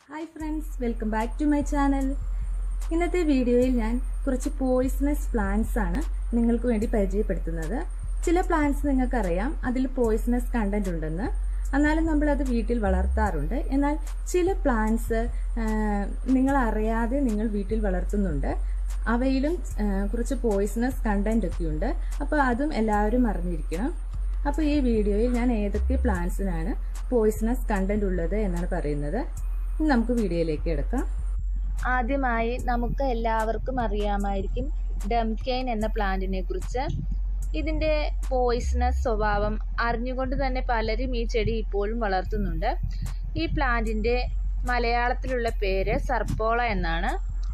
hi friends welcome back to my channel ഇന്നത്തെ വീഡിയോയിൽ ഞാൻ കുറച്ച് പോയിസണസ് പ്ലാന്റ്സ് ആണ് നിങ്ങൾക്ക് വേണ്ടി പരിചയപ്പെടുത്തുന്നത് ചില പ്ലാന്റ്സ് നിങ്ങൾക്കറിയാം അതിൽ പോയിസണസ് കണ്ടന്റ് ഉണ്ടെന്ന് എന്നാലും നമ്മളത് വീട്ടിൽ വളർത്താറുണ്ട് എന്നാൽ ചില പ്ലാന്റ്സ് നിങ്ങൾ അറിയാതെ നിങ്ങൾ വീട്ടിൽ വളർത്തുന്നുണ്ട് അവയിലും ആ, കുറച്ച് പോയിസണസ് കണ്ടന്റ് ഒക്കെ ഉണ്ട് അപ്പോൾ അതും എല്ലാവരും അറിഞ്ഞിരിക്കണം അപ്പോൾ ഈ വീഡിയോയിൽ ഞാൻ ഏതൊക്കെ പ്ലാന്റ്സിനാണ് പോയിസണസ് കണ്ടന്റ് ഉള്ളത് എന്നാണ് പറയുന്നത് ഇനി നമുക്ക് വീഡിയോയിലേക്ക് എടുക്കാം ആദ്യമായി നമുക്ക് എല്ലാവർക്കും അറിയാമായിരിക്കും ഡംകെയിൻ എന്ന പ്ലാന്റിനെ കുറിച്ച് ഇതിൻ്റെ പോയിസണസ് സ്വഭാവം അറിഞ്ഞുകൊണ്ട് തന്നെ പലരും ഈ ചെടി ഇപ്പോഴും വളർത്തുന്നുണ്ട് ഈ പ്ലാന്റിൻ്റെ മലയാളത്തിലുള്ള പേര് സർപ്പോള എന്നാണ്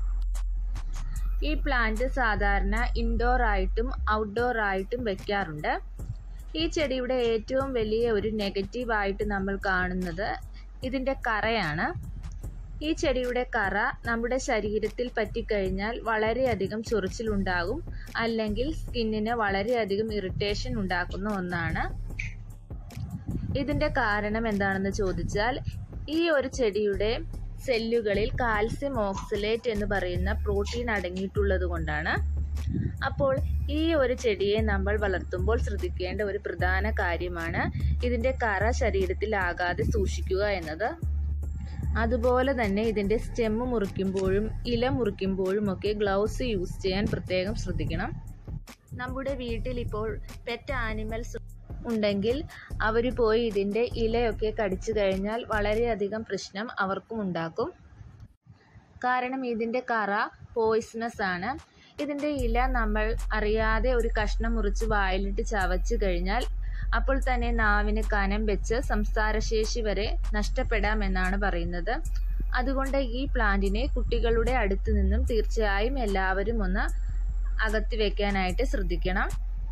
ഈ പ്ലാന്റ് സാധാരണ ഇൻഡോർ ആയിട്ടും ഔട്ട്ഡോർ ആയിട്ടും വെക്കാറുണ്ട് ഈ ചെടിയുടെ ഏറ്റവും വലിയ ഒരു നെഗറ്റീവായിട്ട് നമ്മൾ കാണുന്നത് ഇതിൻ്റെ കറയാണ് ഈ ചെടിയുടെ കറ നമ്മുടെ ശരീരത്തിൽ പറ്റിക്കഴിഞ്ഞാൽ വളരെയധികം ചൊറിച്ചിലുണ്ടാകും അല്ലെങ്കിൽ സ്കിന്നിന് വളരെയധികം ഇറിറ്റേഷൻ ഉണ്ടാക്കുന്ന ഒന്നാണ് ഇതിന്റെ കാരണം എന്താണെന്ന് ചോദിച്ചാൽ ഈ ഒരു ചെടിയുടെ സെല്ലുകളിൽ കാൽസ്യം ഓക്സലേറ്റ് എന്ന് പറയുന്ന പ്രോട്ടീൻ അടങ്ങിയിട്ടുള്ളത് കൊണ്ടാണ് അപ്പോൾ ഈ ഒരു ചെടിയെ നമ്മൾ വളർത്തുമ്പോൾ ശ്രദ്ധിക്കേണ്ട ഒരു പ്രധാന കാര്യമാണ് ഇതിന്റെ കറ ശരീരത്തിൽ ആകാതെ സൂക്ഷിക്കുക എന്നത് അതുപോലെ തന്നെ ഇതിന്റെ സ്റ്റെമ്മ് മുറിക്കുമ്പോഴും ഇല മുറിക്കുമ്പോഴും ഒക്കെ ഗ്ലൗസ് യൂസ് ചെയ്യാൻ പ്രത്യേകം ശ്രദ്ധിക്കണം നമ്മുടെ വീട്ടിൽ ഇപ്പോൾ പെറ്റ് ആനിമൽസ് ഉണ്ടെങ്കിൽ അവർ പോയി ഇതിന്റെ ഇലയൊക്കെ കടിച്ചു കഴിഞ്ഞാൽ വളരെയധികം പ്രശ്നം അവർക്കും ഉണ്ടാക്കും കാരണം ഇതിന്റെ കറ പോയിസണസ് ആണ് ഇതിന്റെ ഇല നമ്മൾ അറിയാതെ ഒരു കഷ്ണം മുറിച്ച് വായിലിട്ട് ചവച്ചു കഴിഞ്ഞാൽ അപ്പോൾ തന്നെ നാവിന് കനം വെച്ച് സംസാരശേഷി വരെ നഷ്ടപ്പെടാമെന്നാണ് പറയുന്നത് അതുകൊണ്ട് ഈ പ്ലാന്റിനെ കുട്ടികളുടെ അടുത്ത് നിന്നും തീർച്ചയായും എല്ലാവരും ഒന്ന് അകത്തി വെക്കാനായിട്ട് ശ്രദ്ധിക്കണം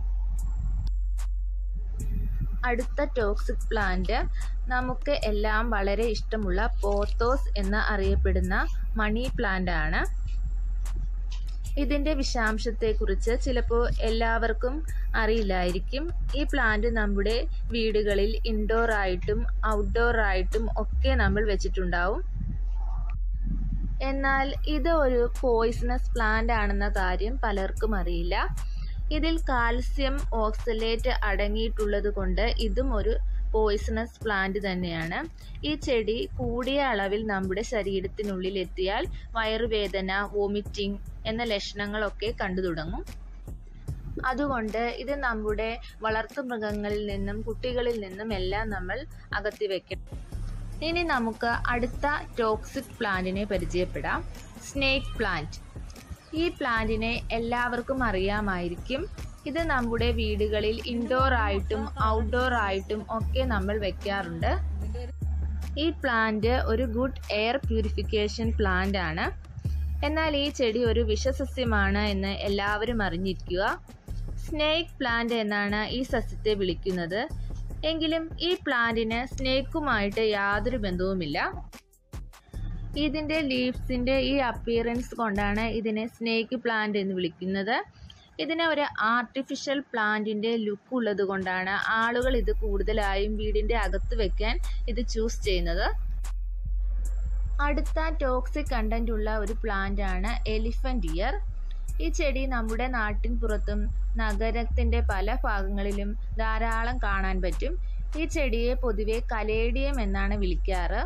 അടുത്ത ടോക്സിക് പ്ലാന്റ് നമുക്ക് എല്ലാം വളരെ ഇഷ്ടമുള്ള പോത്തോസ് എന്ന് അറിയപ്പെടുന്ന മണി പ്ലാന്റ് ആണ് ഇതിന്റെ വിഷാംശത്തെക്കുറിച്ച് ചിലപ്പോൾ എല്ലാവർക്കും അറിയില്ലായിരിക്കും ഈ പ്ലാന്റ് നമ്മുടെ വീടുകളിൽ ഇൻഡോർ ആയിട്ടും ഔട്ട്ഡോർ ആയിട്ടും ഒക്കെ നമ്മൾ വെച്ചിട്ടുണ്ടാവും എന്നാൽ ഇത് ഒരു പോയിസണസ് പ്ലാന്റ് ആണെന്ന കാര്യം പലർക്കും അറിയില്ല ഇതിൽ കാൽസ്യം ഓക്സലേറ്റ് അടങ്ങിയിട്ടുള്ളത് കൊണ്ട് ഇതും ഒരു പോയിസണസ് പ്ലാന്റ് തന്നെയാണ് ഈ ചെടി കൂടിയ അളവിൽ നമ്മുടെ ശരീരത്തിനുള്ളിൽ എത്തിയാൽ വയറുവേദന വോമിറ്റിംഗ് എന്ന ലക്ഷണങ്ങളൊക്കെ കണ്ടു തുടങ്ങും അതുകൊണ്ട് ഇത് നമ്മുടെ വളർത്തുമൃഗങ്ങളിൽ നിന്നും കുട്ടികളിൽ നിന്നും എല്ലാം നമ്മൾ അകത്തി വെക്കണം ഇനി നമുക്ക് അടുത്ത ടോക്സിക് പ്ലാന്റിനെ പരിചയപ്പെടാം സ്നേക്ക് പ്ലാന്റ് ഈ പ്ലാന്റിനെ എല്ലാവർക്കും അറിയാമായിരിക്കും ഇത് നമ്മുടെ വീടുകളിൽ ഇൻഡോർ ആയിട്ടും ഔട്ട്ഡോർ ആയിട്ടും ഒക്കെ നമ്മൾ വെക്കാറുണ്ട് ഈ പ്ലാന്റ് ഒരു ഗുഡ് എയർ പ്യൂരിഫിക്കേഷൻ പ്ലാന്റ് ആണ് എന്നാൽ ഈ ചെടി ഒരു വിഷസസ്യമാണ് എന്ന് എല്ലാവരും അറിഞ്ഞിരിക്കുക സ്നേക്ക് പ്ലാന്റ് എന്നാണ് ഈ സസ്യത്തെ വിളിക്കുന്നത് എങ്കിലും ഈ പ്ലാന്റിന് സ്നേക്കുമായിട്ട് യാതൊരു ബന്ധവുമില്ല ഇതിന്റെ ലീവ്സിന്റെ ഈ അപ്പിയറൻസ് കൊണ്ടാണ് ഇതിനെ സ്നേക്ക് പ്ലാന്റ് എന്ന് വിളിക്കുന്നത് ഇതിന് ഒരു ആർട്ടിഫിഷ്യൽ പ്ലാന്റിന്റെ ലുക്ക് ഉള്ളത് കൊണ്ടാണ് ആളുകൾ ഇത് കൂടുതലായും വീടിന്റെ അകത്ത് വെക്കാൻ ഇത് ചൂസ് ചെയ്യുന്നത് അടുത്ത ടോക്സിക് കണ്ടന്റ് ഉള്ള ഒരു പ്ലാന്റ് ആണ് എലിഫന്റ് ഇയർ ഈ ചെടി നമ്മുടെ നാട്ടിൻ പുറത്തും നഗരത്തിന്റെ പല ഭാഗങ്ങളിലും ധാരാളം കാണാൻ പറ്റും ഈ ചെടിയെ പൊതുവെ കലേഡിയം എന്നാണ് വിളിക്കാറ്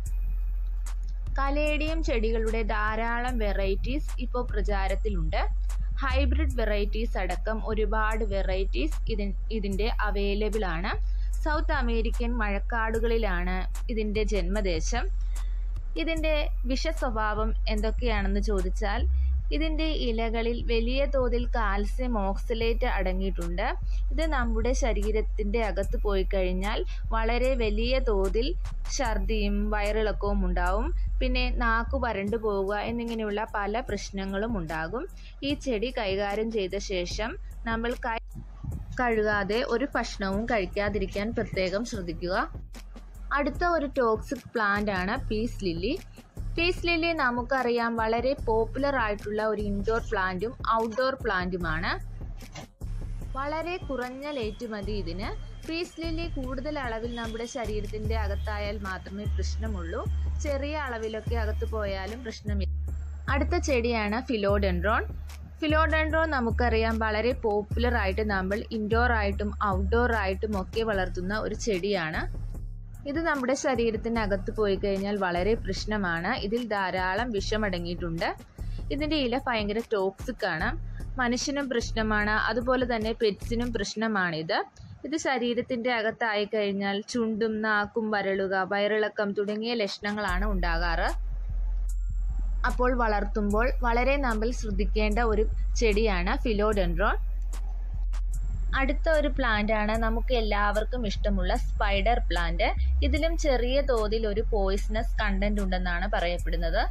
കലേഡിയം ചെടികളുടെ ധാരാളം വെറൈറ്റീസ് ഇപ്പോൾ പ്രചാരത്തിലുണ്ട് ഹൈബ്രിഡ് വെറൈറ്റീസ് അടക്കം ഒരുപാട് വെറൈറ്റീസ് ഇതിൻ ഇതിൻ്റെ അവൈലബിൾ ആണ് സൗത്ത് അമേരിക്കൻ മഴക്കാടുകളിലാണ് ഇതിൻ്റെ ജന്മദേശം ഇതിൻ്റെ വിഷസ്വഭാവം എന്തൊക്കെയാണെന്ന് ചോദിച്ചാൽ ഇതിൻ്റെ ഇലകളിൽ വലിയ തോതിൽ കാൽസ്യം ഓക്സലേറ്റ് അടങ്ങിയിട്ടുണ്ട് ഇത് നമ്മുടെ ശരീരത്തിൻ്റെ അകത്ത് പോയി കഴിഞ്ഞാൽ വളരെ വലിയ തോതിൽ ഛർദിയും വയറിളക്കവും ഉണ്ടാവും പിന്നെ നാക്കു വരണ്ടു പോവുക എന്നിങ്ങനെയുള്ള പല പ്രശ്നങ്ങളും ഉണ്ടാകും ഈ ചെടി കൈകാര്യം ചെയ്ത ശേഷം നമ്മൾ കൈ കഴുകാതെ ഒരു ഭക്ഷണവും കഴിക്കാതിരിക്കാൻ പ്രത്യേകം ശ്രദ്ധിക്കുക അടുത്ത ഒരു ടോക്സിക് പ്ലാന്റ് ആണ് പീസ് ലില്ലി പീസ് ലില്ലി നമുക്കറിയാം വളരെ പോപ്പുലർ ആയിട്ടുള്ള ഒരു ഇൻഡോർ പ്ലാന്റും ഔട്ട്ഡോർ പ്ലാന്റുമാണ് വളരെ കുറഞ്ഞ ലൈറ്റ് മതി ഇതിന് പീസ് ലില്ലി കൂടുതൽ അളവിൽ നമ്മുടെ ശരീരത്തിന്റെ അകത്തായാൽ മാത്രമേ പ്രശ്നമുള്ളൂ ചെറിയ അളവിലൊക്കെ അകത്ത് പോയാലും പ്രശ്നമില്ല അടുത്ത ചെടിയാണ് ഫിലോഡെൻഡ്രോൺ ഫിലോഡെൻഡ്രോൺ നമുക്കറിയാം വളരെ പോപ്പുലർ ആയിട്ട് നമ്മൾ ഇൻഡോർ ആയിട്ടും ഔട്ട്ഡോർ ആയിട്ടും ഒക്കെ വളർത്തുന്ന ഒരു ചെടിയാണ് ഇത് നമ്മുടെ ശരീരത്തിനകത്ത് പോയി കഴിഞ്ഞാൽ വളരെ പ്രശ്നമാണ് ഇതിൽ ധാരാളം വിഷമടങ്ങിയിട്ടുണ്ട് ഇതിൻ്റെ ഇല ഭയങ്കര ടോക്സിക് ആണ് മനുഷ്യനും പ്രശ്നമാണ് അതുപോലെ തന്നെ പെറ്റ്സിനും പ്രശ്നമാണിത് ഇത് ശരീരത്തിൻ്റെ അകത്തായി കഴിഞ്ഞാൽ ചുണ്ടും നാക്കും വരളുക വയറിളക്കം തുടങ്ങിയ ലക്ഷണങ്ങളാണ് ഉണ്ടാകാറ് അപ്പോൾ വളർത്തുമ്പോൾ വളരെ നമ്മൾ ശ്രദ്ധിക്കേണ്ട ഒരു ചെടിയാണ് ഫിലോഡെൻഡ്രോൺ അടുത്ത ഒരു പ്ലാന്റ് ആണ് നമുക്ക് എല്ലാവർക്കും ഇഷ്ടമുള്ള സ്പൈഡർ പ്ലാന്റ് ഇതിലും ചെറിയ തോതിൽ ഒരു പോയിസണസ് കണ്ടന്റ് ഉണ്ടെന്നാണ് പറയപ്പെടുന്നത്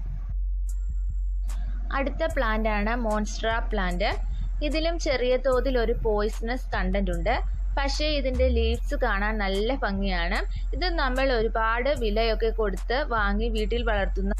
അടുത്ത പ്ലാന്റ് ആണ് മോൺസ്ട്ര പ്ലാന്റ് ഇതിലും ചെറിയ തോതിൽ ഒരു പോയിസണസ് കണ്ടന്റ് ഉണ്ട് പക്ഷേ ഇതിൻ്റെ ലീവ്സ് കാണാൻ നല്ല ഭംഗിയാണ് ഇത് നമ്മൾ ഒരുപാട് വിലയൊക്കെ കൊടുത്ത് വാങ്ങി വീട്ടിൽ വളർത്തുന്ന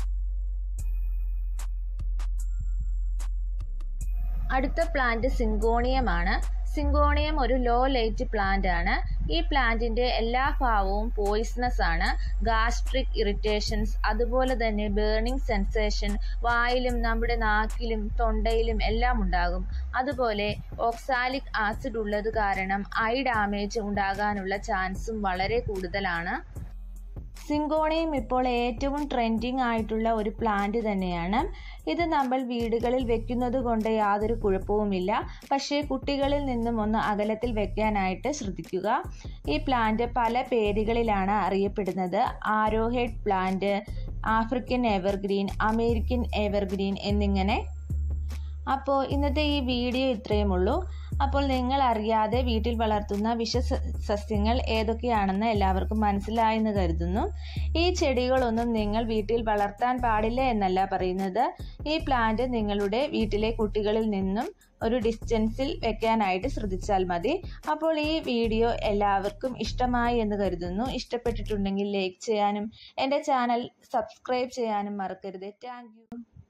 അടുത്ത പ്ലാന്റ് സിങ്കോണിയമാണ് സിങ്കോണിയം ഒരു ലോ ലൈറ്റ് പ്ലാന്റ് ആണ് ഈ പ്ലാന്റിന്റെ എല്ലാ ഭാവവും പോയിസണസ് ആണ് ഗാസ്ട്രിക് ഇറിറ്റേഷൻസ് അതുപോലെ തന്നെ ബേണിംഗ് സെൻസേഷൻ വായിലും നമ്മുടെ നാക്കിലും തൊണ്ടയിലും എല്ലാം ഉണ്ടാകും അതുപോലെ ഓക്സാലിക് ആസിഡ് ഉള്ളത് കാരണം ഐ ഡാമേജ് ഉണ്ടാകാനുള്ള ചാൻസും വളരെ കൂടുതലാണ് സിങ്കോണിയം ഇപ്പോൾ ഏറ്റവും ട്രെൻഡിങ് ആയിട്ടുള്ള ഒരു പ്ലാന്റ് തന്നെയാണ് ഇത് നമ്മൾ വീടുകളിൽ വെക്കുന്നത് കൊണ്ട് യാതൊരു കുഴപ്പവുമില്ല പക്ഷേ കുട്ടികളിൽ നിന്നും ഒന്ന് അകലത്തിൽ വെക്കാനായിട്ട് ശ്രദ്ധിക്കുക ഈ പ്ലാന്റ് പല പേരുകളിലാണ് അറിയപ്പെടുന്നത് arrowhead plant African evergreen American evergreen എന്നിങ്ങനെ അപ്പോൾ ഇന്നത്തെ ഈ വീഡിയോ ഇത്രയും ഉള്ളൂ അപ്പോൾ നിങ്ങൾ അറിയാതെ വീട്ടിൽ വളർത്തുന്ന വിഷ സസ്യങ്ങൾ ഏതൊക്കെയാണെന്ന് എല്ലാവർക്കും മനസ്സിലായെന്ന് കരുതുന്നു ഈ ചെടികളൊന്നും നിങ്ങൾ വീട്ടിൽ വളർത്താൻ പാടില്ല എന്നല്ല പറയുന്നത് ഈ പ്ലാന്റ് നിങ്ങളുടെ വീട്ടിലെ കുട്ടികളിൽ നിന്നും ഒരു ഡിസ്റ്റൻസിൽ വെക്കാനായിട്ട് ശ്രദ്ധിച്ചാൽ മതി അപ്പോൾ ഈ വീഡിയോ എല്ലാവർക്കും ഇഷ്ടമായി എന്ന് കരുതുന്നു ഇഷ്ടപ്പെട്ടിട്ടുണ്ടെങ്കിൽ ലൈക്ക് ചെയ്യാനും എൻ്റെ ചാനൽ സബ്സ്ക്രൈബ് ചെയ്യാനും മറക്കരുത് താങ്ക്